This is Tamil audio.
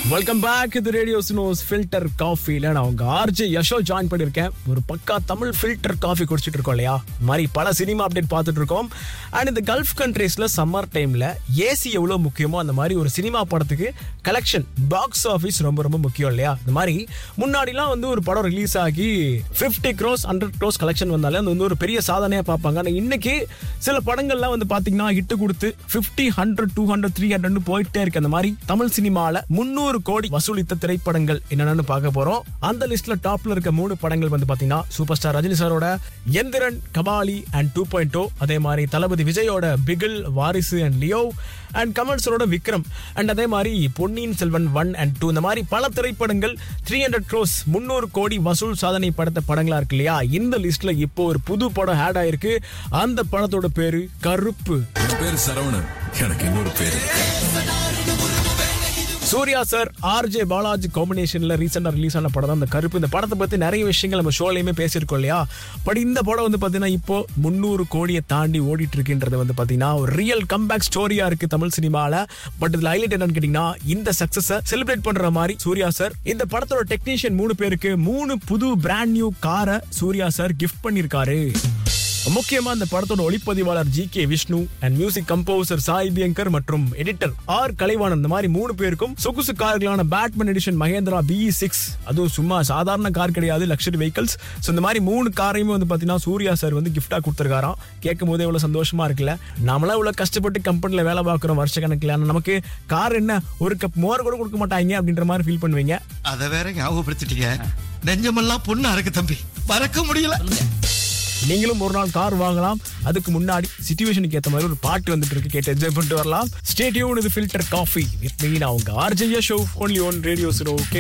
வெல்கம் பேக் இது ரேடியோ ஸ்னோஸ் ஃபில்டர் காஃபில நான் உங்க ஆர்ஜே யஷோ ஜாயின் பண்ணியிருக்கேன் ஒரு பக்கா தமிழ் ஃபில்டர் காஃபி குடிச்சிட்டு இருக்கோம் இல்லையா இந்த மாதிரி பல சினிமா அப்டேட் பார்த்துட்டு இருக்கோம் அண்ட் இந்த கல்ஃப் கண்ட்ரீஸ்ல சம்மர் டைம்ல ஏசி எவ்வளோ முக்கியமோ அந்த மாதிரி ஒரு சினிமா படத்துக்கு கலெக்ஷன் பாக்ஸ் ஆஃபீஸ் ரொம்ப ரொம்ப முக்கியம் இல்லையா இந்த மாதிரி முன்னாடிலாம் வந்து ஒரு படம் ரிலீஸ் ஆகி fifty crores hundred crores collection வந்தாலே அது வந்து ஒரு பெரிய சாதனையாக பார்ப்பாங்க ஆனால் இன்னைக்கு சில படங்கள்லாம் வந்து பார்த்தீங்கன்னா ஹிட்டு கொடுத்து fifty hundred two hundred three ஹண்ட்ரட்னு போயிட்டே இருக்கு அந்த மாதிரி தமிழ் சினிமால முந்நூறு கோடி வசூலித்த திரைப்படங்கள் என்னென்னு பார்க்க போறோம் அந்த லிஸ்ட்ல டாப்ல இருக்க மூணு படங்கள் வந்து பாத்தீங்கன்னா சூப்பர் ஸ்டார் ரஜினி சாரோட Enthiran Kabali and two point அதே மாதிரி தளபதி விஜயோட பிகில் வாரிசு அண்ட் லியோ அண்ட் கமல் சரோட விக்ரம் அண்ட் அதே மாதிரி Ponniyin Selvan one and two இந்த மாதிரி பல திரைப்படங்கள் த்ரீ ஹண்ட்ரட் க்ரோஸ் முந்நூறு கோடி வசூல் சாதனை படுத்த படங்களா இருக்கு இல்லையா இந்த லிஸ்ட்ல இப்போ ஒரு புது படம் ஆட் ஆயிருக்கு அந்த படத்தோட பேரு கருப்பு என் பேரு சரவணன் எனக்கு இன்னொரு பேரு சூர்யா சார் ஆர்ஜே பாலாஜி காம்பினேஷன்ல ரீசெண்டா ரிலீஸ் ஆன படம் தான் இந்த கருப்பு இந்த படத்தை பத்தி நிறைய விஷயங்கள் நம்ம ஷோலையுமே பேசியிருக்கோம் இல்லையா பட் இந்த படம் வந்து பாத்தீங்கன்னா இப்போ முந்நூறு கோடியை தாண்டி ஓடிட்டு இருக்குன்றது வந்து பாத்தீங்கன்னா ஒரு ரியல் கம்பேக் ஸ்டோரியா இருக்கு தமிழ் சினிமால பட் இதுல ஹைலைட் என்னன்னு கேட்டீங்கன்னா இந்த சக்சஸ செலிப்ரேட் பண்ற மாதிரி சூர்யா சார் இந்த படத்தோட டெக்னீஷியன் மூணு பேருக்கு மூணு புது பிராண்ட் நியூ காரை சூர்யா சார் கிஃப்ட் பண்ணிருக்காரு முக்கியமா இந்த படத்தோட ஒளிப்பதிவாளர் G K Vishnu and music composer Sai Abhyankar மற்றும் எடிட்டர் ஆர் கலைவாணன் இந்த மாதிரி மூணு பேருக்கும் சொகுசு கார்களான Batman edition Mahindra B E six அதுவும் சும்மா சாதாரண கார் கிடையாது லக்ஸரி வெஹிக்கல்ஸ் ஸோ இந்த மாதிரி மூணு காரையுமே வந்து பார்த்தீங்கன்னா சூர்யா சார் வந்து கிஃப்டா கொடுத்துருக்காராம் கேட்கும் போதே இவ்வளவு சந்தோஷமா இருக்குல்ல நம்மளாம் இவ்வளவு கஷ்டப்பட்டு கம்பெனில வேலை பார்க்குறோம் வருஷ கணக்கில் ஆனா நமக்கு கார் என்ன ஒரு கப் மோர் கூட கொடுக்க மாட்டாங்க அப்படின்ற மாதிரி ஃபீல் பண்ணுவீங்க அத வேற ஞாபகப்படுத்திட்டீங்க நெஞ்சமெல்லாம் பொண்ணா இருக்கு தம்பி மறக்க முடியல நீங்களும் ஒரு நாள் கார் வாங்கலாம் அதுக்கு முன்னாடி சிச்சுவேஷனுக்கு ஏத்த மாதிரி ஒரு பாட்டு வந்துட்டு இருக்கு கேட்டு என்ஜாய் பண்ணிட்டு வரலாம் ஸ்டேடியோன் இது ஃபில்டர் காஃபி வித் மீன் அவங்க RJ show only one radio show